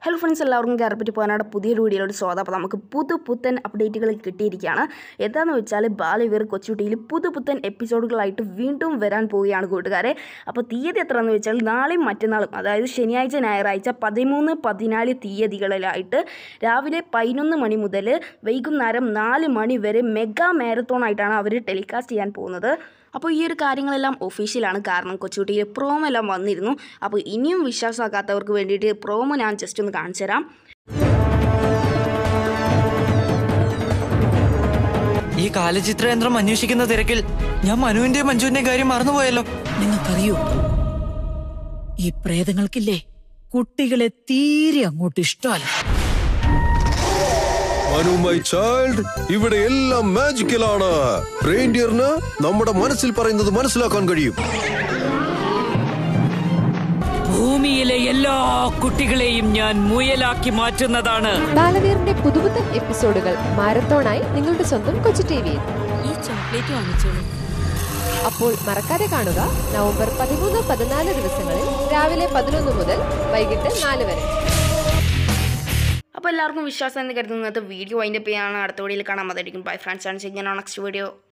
hello friends എല്ലാവർക്കും കയറിപ്പറ്റി പോകാനായിട്ട് പുതിയൊരു വീഡിയോയിലോട് സ്വാഗതം അപ്പോൾ നമുക്ക് പുതു പുത്തൻ അപ്ഡേറ്റുകൾ കിട്ടിയിരിക്കുകയാണ് എന്താണെന്ന് വെച്ചാൽ ബാലവീർ കൊച്ചുകുട്ടിയിൽ പുതു പുത്തൻ എപ്പിസോഡുകളായിട്ട് വീണ്ടും വരാൻ പോവുകയാണ് കൂട്ടുകാരെ അപ്പോൾ തീയതി എത്രയെന്ന് വെച്ചാൽ നാളെയും മറ്റന്നാളും അതായത് ശനിയാഴ്ച ഞായറാഴ്ച പതിമൂന്ന് പതിനാല് തീയതികളിലായിട്ട് രാവിലെ പതിനൊന്ന് മണി മുതൽ വൈകുന്നേരം നാല് മണി വരെ മെഗാ മാരത്തോൺ ആയിട്ടാണ് അവർ ടെലികാസ്റ്റ് ചെയ്യാൻ പോകുന്നത് അപ്പോൾ ഈ ഒരു കാര്യങ്ങളെല്ലാം ഒഫീഷ്യലാണ് കാരണം കൊച്ചുകുട്ടിയിൽ പ്രോമോ എല്ലാം വന്നിരുന്നു അപ്പോൾ ഇനിയും വിശ്വാസമാക്കാത്തവർക്ക് വേണ്ടിയിട്ട് പ്രോമോ ഞാൻ ജസ്റ്റ് ഒന്ന് കാണിച്ചു തരാം ഈ കാലചിത്രയന്ത്രം അന്വേഷിക്കുന്ന തിരക്കിൽ ഞാൻ മനുവിന്റെയും മഞ്ജുവിന്റെയും കാര്യം മറന്നുപോയല്ലോ നിങ്ങൾക്കറിയോ ഈ പ്രേതങ്ങൾക്കില്ലേ കുട്ടികളെ തീരെ അങ്ങോട്ട് ഇഷ്ടമല്ല മനു മൈ ചൈൽഡ് ഇവിടെ എല്ലാം മാജിക്കലാണ് റെയിൻഡിയറിന് നമ്മുടെ മനസ്സിൽ പറയുന്നത് മനസ്സിലാക്കാൻ കഴിയും ഭൂമിയിലെ എല്ലാ കുട്ടികളെയും ഞാൻ മുയലാക്കി മാറ്റുന്നതാണ് ബാലവീറിന്റെ പുതുപുത്തൻ എപ്പിസോഡുകൾ മാരത്തോണായി നിങ്ങളുടെ സ്വന്തം കൊച്ചു ടിവിയിൽ ഈ ചോക്ലേറ്റ് വാങ്ങിച്ചോളൂ അപ്പോൾ മറക്കാതെ കാണുക നവംബർ പതിമൂന്ന് പതിനാല് ദിവസങ്ങളിൽ രാവിലെ പതിനൊന്ന് മുതൽ വൈകിട്ട് നാല് വരെ അപ്പോൾ എല്ലാവർക്കും വിശ്വാസം എന്ന് കരുതുന്നത് വീഡിയോ അതിൻ്റെ പേരാണ് അടുത്ത വീഡിയോയിൽ കാണാൻ മതിയായിരിക്കും ബൈ ഫ്രണ്ട്സ് ആണ് ചെയ്യുന്ന നെക്സ്റ്റ് വീഡിയോ